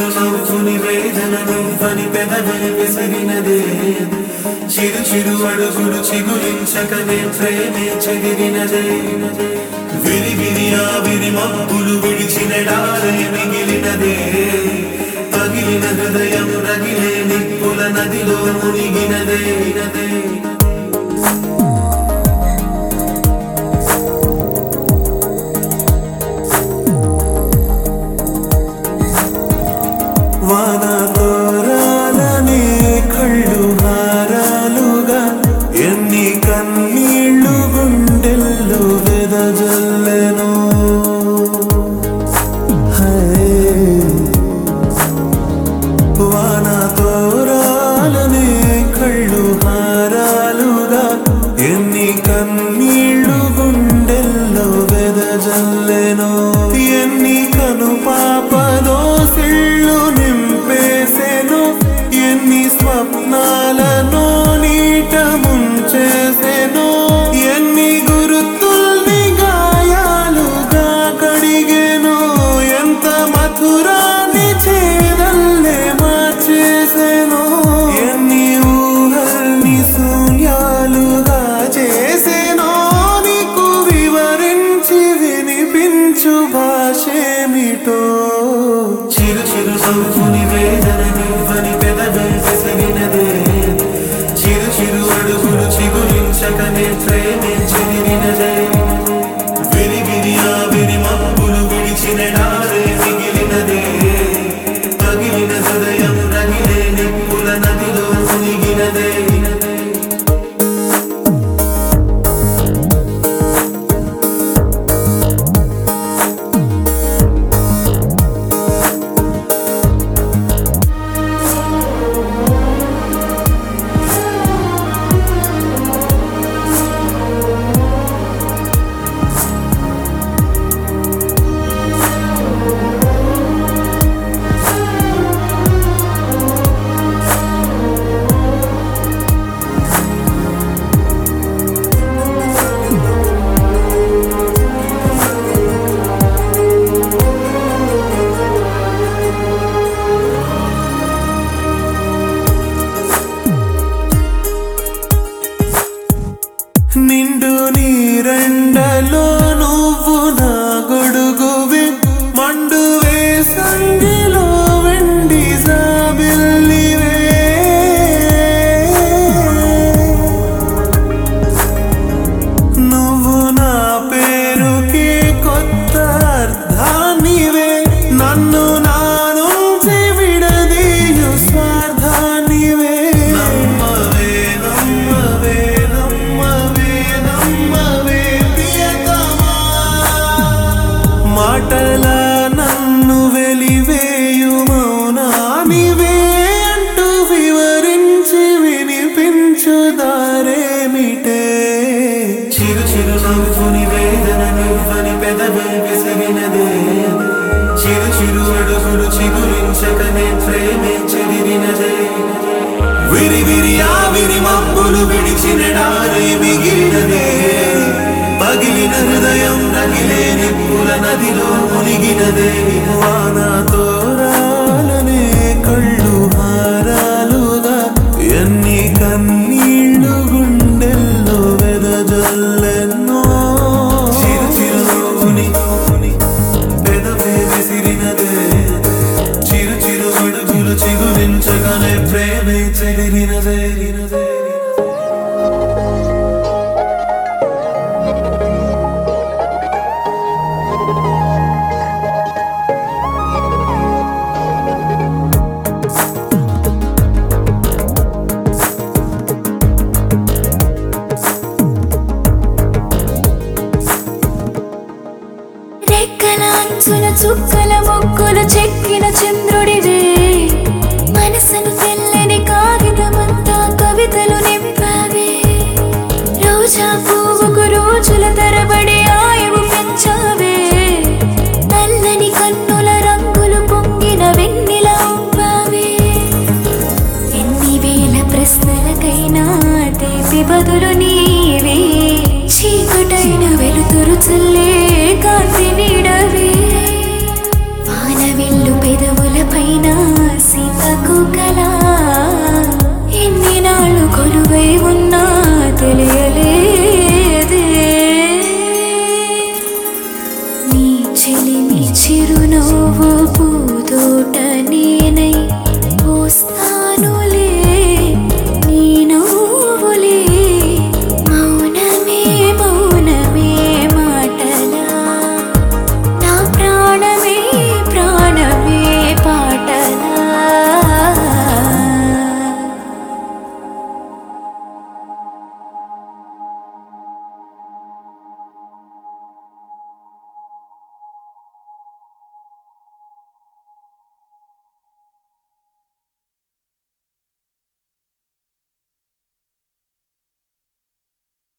చిరు నవ్వుని వేదన నువ్వని పెదవని విసిరినదే చిరు చిరు అడుగులు చిగురించకనే ప్రేమే చెదిరినదే విరి విరి ఆవిరి మబ్బులు విడిచిన డాలే మిగిలినదే పగిలిన హృదయం రగిలే నిప్పుల నదిలో మునిగినదే నదే వాన తోరాలని కళ్ళు హారాలుగా ఎన్ని కన్నీళ్ళు గుండెల్లో వెదజల్లెను హే వాన తోరాలని కళ్ళు హారాలుగా ఎన్ని కన్నీళ్ళు గుండెల్లో వెదజల్లెను ఎన్ని కను పాపలో సిళ్ళు నింపేసెను ఎన్ని స్వప్నాలను నీట ముంచేసెను ఎన్ని గురుతుల్ని గాయాలుగా కడిగెను ఎంత మధురాన్ని చేదల్లే మార్చేసెను ఎన్ని ఊహల్ని శూన్యాలుగా చేసెనో నీకు వివరించి వినిపించు భాషేమిటో చిరు చిరు నవ్వుని వేదన నివ్వని పెదవే విసిరినదే చిరు చిరు అడుగులు చిగురించకనే ప్రేమే చెదిరినదే విరి విరి ఆవిరి మబ్బులు విడిచిన డారే మిగిలినదే పగిలిన హృదయం రగిలే నిప్పుల నదిలో మునిగినదే నిండు నీరెండలో నువ్వు నా గొడుగువి మండు వేసంగిలో వెండి జాబిల్లివే నువ్వు నా పేరుకి కొత్త అర్థానివే నన్ను నా నుంచి విడదీయు స్వార్థానివే నమ్మవే నమ్మవే నమ్మవే నమ్మవే ప్రియతమా మాటల నన్ను వెలివేయు మౌనానివే అంటూ వివరించి వినిపించు దారేమిటే చిరు చిరు నవ్వుని వేదన నువ్వని పెదవే విసిరినదే చిరు చిరు అడుగులు చిగురించకనే ప్రేమే చెదిరినదే విరి విరి ఆవిరి మబ్బులు విడిచిన డారే మిగిలినదే పగిలిన హృదయం నగిలే నిప్పుల నదిలో మునిగినదే వాన తోరాలనే కళ్ళు హారాలుగా ఎన్ని కన్నీళ్ళు గుండెల్లో వెదజల్లెన్నో చిరు చిరు నవ్వుని పెదవే విసిరినదే చిరు చిరు అడుగులు చిగురించగానే ప్రేమే చెదిరినదే